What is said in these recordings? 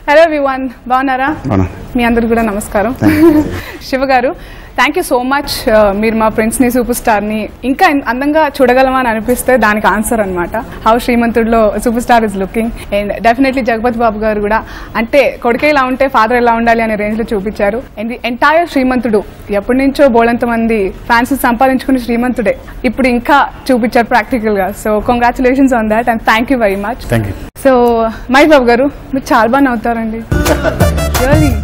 Hello everyone బాగున్నారా అవునా మీ అందరికి కూడా నమస్కారం శివ గారు థ్యాంక్ యూ సో మచ్ మీరు మా ఫ్రెండ్స్ ని సూపర్ స్టార్ ని ఇంకా ఇన్- అందంగా చూడగలమని అనిపిస్తే దానికి ఆన్సర్ అన్నమాట హౌ శ్రీమంతుడిలో super star is looking and definitely Jagapathi Babu garu కూడా అంటే కొడుకే ఇలా ఉంటే ఫాదర్ ఎలా ఉండాలి అనే రేంజ్ లో చూపించారు అండ్ ది ఎంటైర్ శ్రీమంతుడు ఎప్పటి నుంచో బోళంత మంది ఫ్యాన్స్ సంపాదించుకున్న శ్రీమంతుడే ఇప్పుడు ఇంకా చూపించారు ప్రాక్టికల్ గా so congratulations on that and thank you very much thank you so Mahesh Babu garu మీరు చాలా బాగా నవ్వుతారండి really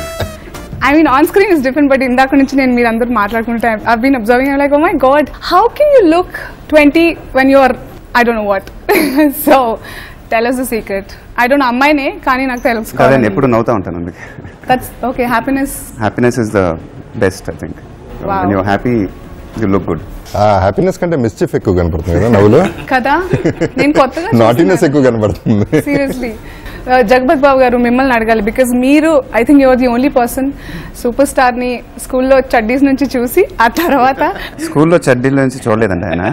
I mean on screen is different but ఇందాక నుంచి నేను మీరు అందరూ మాట్లాడుకుంటే I been observing like oh my god how can you look twenty when you are I don't know what so tell us the secret I don't అమ్మాయినే కానీ నాకు కాదండి తెలుసుకోవాలి ఎప్పుడు నవ్వుతా ఉంటాను అందుకే that's okay happiness happiness is the best I think Wow. You happy you look good ఆ హ్యాపీనెస్ కంటే మిస్చిఫ్ ఎక్కువ కనపడుతుంది కదా నవ్వులో కదా నేను కొత్తగా నాటినెస్ ఎక్కువ కనపడుతుంది సీరియస్లీ జగపత్ బాబు గారు మిమ్మల్ని అడగాలి బికాజ్ మీరు I think your the only person super star ని స్కూల్లో చడ్డీస్ నుంచి చూసి ఆ తర్వాత స్కూల్లో చడ్డీల నుంచి చూడలేదండి ఆయన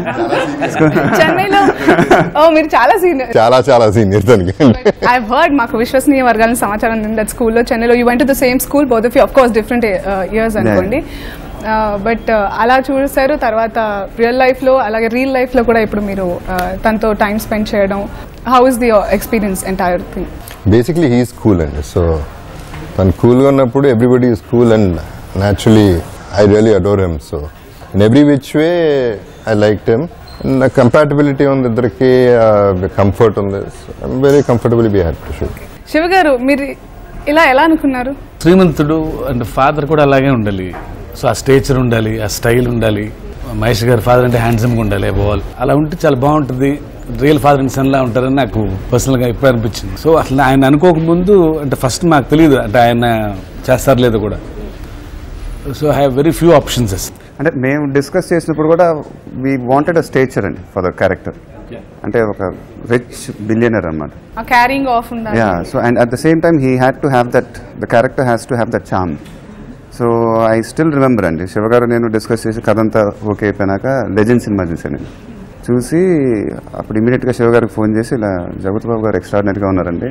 చెన్నైలో ఓ మీరు చాలా సీనియర్ చాలా చాలా సీనియర్ దానికి ఐ హర్డ్ మాకు విశ్వసనీయ వర్గాల సమాచారం ఉంది దట్ స్కూల్లో చెన్నైలో you went the same school both of you of course different years అనుకోండి బట్ అలా చూసారు తర్వాత రియల్ లైఫ్ లో అలాగే రియల్ లైఫ్ లో కూడా ఇప్పుడు మీరు uh, తనతో టైం స్పెండ్ చేయడం how is the experience entire thing basically he's cool అండి సో తను కూల్గా ఉన్నప్పుడు everybody is cool and naturally I really adore him so in every which way I like him నాకు కంపాటబిలిటీ ఉంది ఇద్దరికి comfort ఉంది I'm very comfortable be happy to shoot Shiva garu మీరు ఇలా ఎలా అనుకున్నారు శ్రీమంతుడు అంటే ఫాదర్ కూడా అలాగే ఉండాలి సో ఆ స్టేచర్ ఉండాలి ఆ స్టైల్ ఉండాలి మహేష్ గారి ఫాదర్ అంటే హ్యాండ్సమ్గా ఉండాలి బాల్ అలా ఉంటే చాలా బాగుంటుంది రియల్ ఫాదర్ అండ్ సన్లా ఉంటారని నాకు పర్సనల్గా ఇప్పుడు అనిపించింది సో అసలు ఆయన అనుకోకముందు అంటే ఫస్ట్ మాకు తెలియదు అంటే ఆయన చేస్తారు లేదో కూడా so I have very few options అంటే మేము డిస్కస్ చేసినప్పుడు కూడా వీ వాంటెడ్ అ స్టేచర్ అండి ఫర్ ద క్యారెక్టర్ అంటే ఒక రిచ్ బిలియనర్ అన్నమాట ఆ క్యారింగ్ ఆఫ్ ఉండాలి yeah so and at the same time he had to have that the character has to have that charm so I still remember అండి శివగారు నేను discuss చేసి కథ అంతా ఓకే అయిపోయినాక లెజెండ్ సినిమా చూశాను నేను చూసి అప్పుడు ఇమీడియట్గా శివగారికి ఫోన్ చేసి ఇలా జగత్ బాబు గారు ఎక్స్ట్రాడినరీగా ఉన్నారండి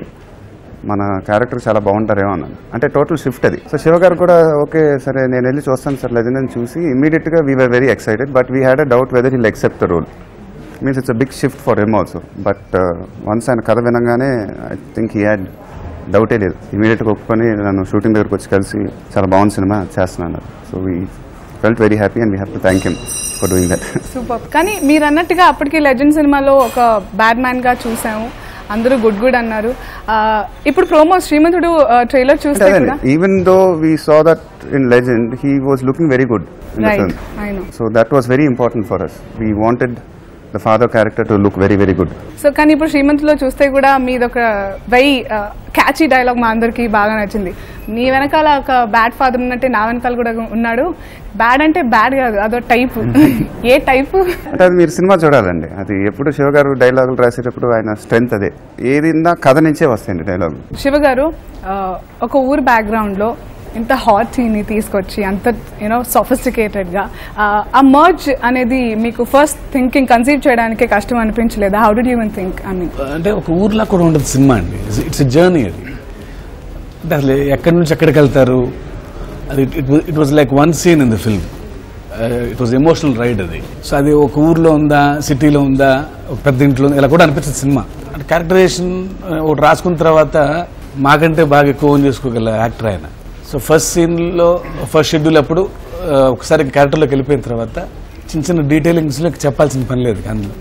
మన క్యారెక్టర్ చాలా బాగుంటారేమో అన్నాను అంటే టోటల్ షిఫ్ట్ అది సో శివగారు కూడా ఓకే సరే నేను వెళ్ళి చూస్తాను సార్ లెజెండ్ అని చూసి ఇమీడియట్గా we were very excited but we had a doubt whether he'll accept the role means it's a big shift for him also but once ఆయన కథ వినగానే ఐ థింక్ హీ హ్యాడ్ డౌటే లేదు ఇమీడియట్గా ఒప్పుకొని నన్ను షూటింగ్ దగ్గరకు వచ్చి కలిసి చాలా బాగుంది సినిమా చేస్తున్నాను so we felt very happy and we have to thank him for doing that super కానీ మీరు అన్నట్టుగా అప్పటికి లెజెండ్ సినిమాలో ఒక బ్యాడ్ మ్యాన్ గా చూసాము అందరూ గుడ్ గుడ్ అన్నారు ఆ, ఇప్పుడు ప్రోమో శ్రీమంతుడు ట్రైలర్ చూస్తే కూడా even though we saw that in Legend he was looking very good in the right film I know so that was very important for us we wanted the father character to look very very good so కానీ ఇప్పుడు శ్రీమంతులో చూస్తే కూడా మీది ఒక very catchy dialogue మా అందరికి బాగా నచ్చింది నీ వెనకాల ఒక బ్యాడ్ ఫాదర్ ఉన్నట్టే నా వెనకాల కూడా ఉన్నాడు బ్యాడ్ అంటే బ్యాడ్ కాదు అదో టైప్ ఏ టైపు అంటే అది మీరు సినిమా చూడాలండి అది ఎప్పుడు శివగారు డైలాగులు రాసేటప్పుడు ఆయన స్ట్రెంగ్త్ అదే ఏది ఇందా కథ నుంచే వస్తాయండి డైలాగులు శివ గారు ఆ, ఒక ఊరు బ్యాక్గ్రౌండ్ లో ఇంత హాట్ ని తీసుకొచ్చి అంత యూనో సొఫిస్టికేటెడ్ గా ఆ, ఆ మర్జ్ అనేది మీకు ఫస్ట్ థింకింగ్ కన్సీవ్ చేయడానికి కష్టం అనిపించలేదా how do you think I mean అంటే ఒక ఊర్లో కూడా ఉండదు సినిమా అండి ఇట్స్ జర్నీ అది అంటే అసలు ఎక్కడి నుంచి ఎక్కడికి వెళ్తారు అది it was like one scene in the film it was emotional ride అది సో అది ఒక ఊర్లో ఉందా సిటీలో ఉందా ఒక పెద్ద ఇంట్లో ఉందా ఇలా కూడా అనిపిస్తుంది సినిమా అంటే క్యారెక్టరైజేషన్ ఒకటి రాసుకున్న తర్వాత మాకంటే బాగా ఎక్కువ ఓన్ చేసుకోగల యాక్టర్ ఆయన సో ఫస్ట్ సీన్లో ఫస్ట్ షెడ్యూల్ అప్పుడు ఆ, ఒకసారి క్యారెక్టర్లోకి వెళ్ళిపోయిన తర్వాత చిన్న చిన్న డీటెయిలింగ్స్లో చెప్పాల్సిన పని లేదు అందులో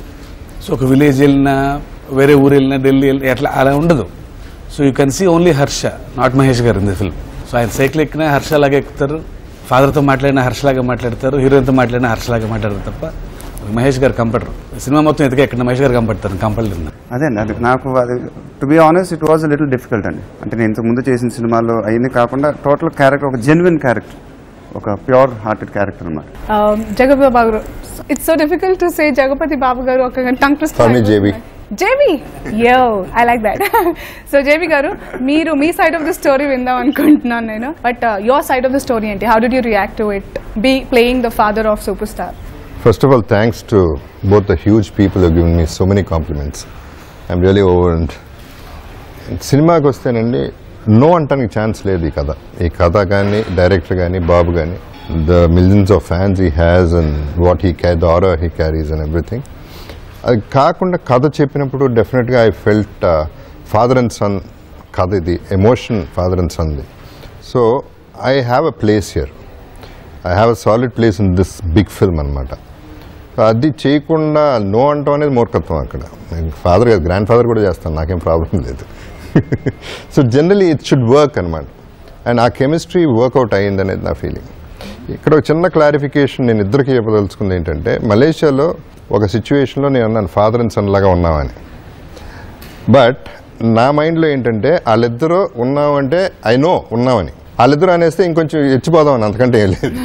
సో ఒక విలేజ్ వెళ్ళినా వేరే ఊరు వెళ్ళినా ఢిల్లీ వెళ్ళినా ఎట్లా అలా ఉండదు so you can see only Harsha not Mahesh garu in the film so ఆయన సైకిల్ ఎక్కినా హర్ష లాగా ఎక్కుతారు ఫాదర్తో మాట్లాడినా హర్షలాగా మాట్లాడతారు హీరోయిన్తో మాట్లాడినా హర్షలాగా మాట్లాడతారు తప్ప మహేష్ గారు కంపడరు సినిమా మొత్తం ఎదిగా ఎక్కడ మహేష్ గారు కంపడతారు కంపల్లేదు అదే అండి అది నాకు అది to be honest it was little difficult అండి అంటే నేను ఇంతకు ముందు చేసిన సినిమాల్లో అవన్నీ కాకుండా టోటల్ క్యారెక్టర్ ఒక జెన్యున్ క్యారెక్టర్ ఒక ప్యూర్ హార్టెడ్ క్యారెక్టర్ అన్నమాట Jagapathi Babu garu it's so difficult to say Jagapathi Babu garu ఒక tongue For me, JB. JB yo I like that so JB garu మీరు మీ సైడ్ ఆఫ్ ద స్టోరీ విందాం అనుకుంటున్నాను నేను but your side of the story ఏంటి how do you react to it be playing the father of super star First of all, thanks to both the huge people who have given me so many compliments. I'm really overwhelmed. సినిమాకి వస్తేనండి no అంటానికి chance లేదు ఈ కథ ఈ కథ కానీ director కానీ బాబు కానీ the millions of fans he has and what he carry the aura he carries and everything అది కాకుండా కథ చెప్పినప్పుడు డెఫినెట్గా I felt father and son కథ ఇది ఎమోషన్ ఫాదర్ అండ్ సన్ది so I have a place here I have a solid place in this big film అనమాట అది చేయకుండా నో అంటాం అనేది మూర్ఖత్వం అక్కడ ఫాదర్ కాదు గ్రాండ్ ఫాదర్ కూడా చేస్తాను నాకేం ప్రాబ్లం లేదు so generally it should work అనమాట అండ్ ఆ కెమిస్ట్రీ వర్కౌట్ అయ్యింది అనేది నా ఫీలింగ్ ఇక్కడ ఒక చిన్న క్లారిఫికేషన్ నేను ఇద్దరికి చెప్పదలుచుకుంది ఏంటంటే మలేషియాలో ఒక సిచ్యువేషన్లో నేను అన్నాను ఫాదర్ అండ్ సన్ లాగా ఉన్నామని బట్ నా మైండ్లో ఏంటంటే వాళ్ళిద్దరూ ఉన్నామంటే ఐ నో ఉన్నామని వాళ్ళిద్దరూ అనేస్తే ఇంకొంచెం ఎచ్చిపోదామని అంతకంటే ఏం లేదు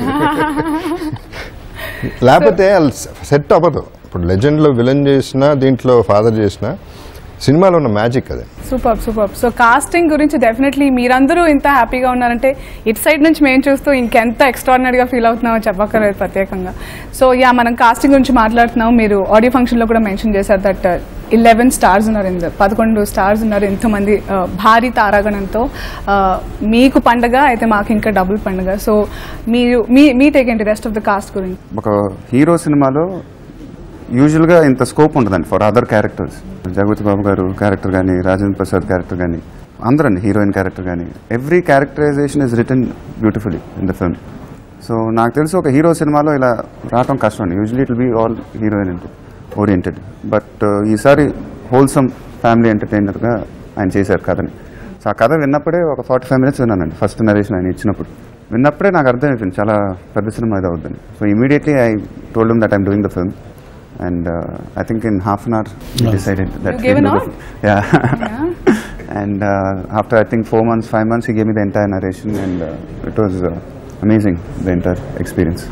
లేకపోతే వాళ్ళు సెట్ అవ్వదు ఇప్పుడు లెజెండ్లో విలన్ చేసినా దీంట్లో ఫాదర్ చేసినా సినిమాలో ఉన్న మ్యాజిక్ అదే సూపర్ సూపర్ సో కాస్టింగ్ గురించి డెఫినెట్లీ మీరందరూ ఇంత హ్యాపీగా ఉన్నారంటే ఇటు సైడ్ నుంచి మేము చూస్తూ ఇంకెంత ఎక్స్ట్రాడినరీగా ఫీల్ అవుతున్నామో చెప్పక్కర్లేదు ప్రత్యేకంగా సో యా మనం కాస్టింగ్ గురించి మాట్లాడుతున్నాం మీరు ఆడియో ఫంక్షన్లో కూడా మెన్షన్ చేశారు దట్ ఇలెవెన్ స్టార్స్ ఉన్నారు ఇంత పదకొండు స్టార్స్ ఉన్నారు ఎంతమంది ఆ, భారీ తారాగణంతో ఆ, మీకు పండగ అయితే మాకు ఇంకా డబుల్ పండగ సో మీరు మీ మీ టేక్ ఏంటి రెస్ట్ ఆఫ్ ద కాస్ట్ గురించి ఒక హీరో సినిమాలో యూజువల్గా ఇంత స్కోప్ ఉంటుందండి for other characters Jagapathi Babu garu character కానీ రాజేంద్ర ప్రసాద్ క్యారెక్టర్ కానీ అందరండి హీరోయిన్ క్యారెక్టర్ కానీ every characterization is written beautifully in the film so నాకు తెలిసి ఒక హీరో సినిమాలో ఇలా రావటం కష్టం అండి usually it be all heroine oriented but ఈసారి హోల్సమ్ ఫ్యామిలీ ఎంటర్టైనర్గా ఆయన చేశారు కథని సో ఆ కథ విన్నప్పుడే ఒక ఫార్టీ ఫైవ్ మినిట్స్ విన్నానండి ఫస్ట్ నరేషన్ ఆయన ఇచ్చినప్పుడు విన్నప్పుడే నాకు అర్థమైపోయింది చాలా పెద్ద సినిమా ఇది అవుద్దని so immediately I told that I'm doing the film and I think in half an hour decided that You gave an hour? yeah and uh, after i think four months five months he gave me the entire narration and uh, it was uh, amazing the entire experience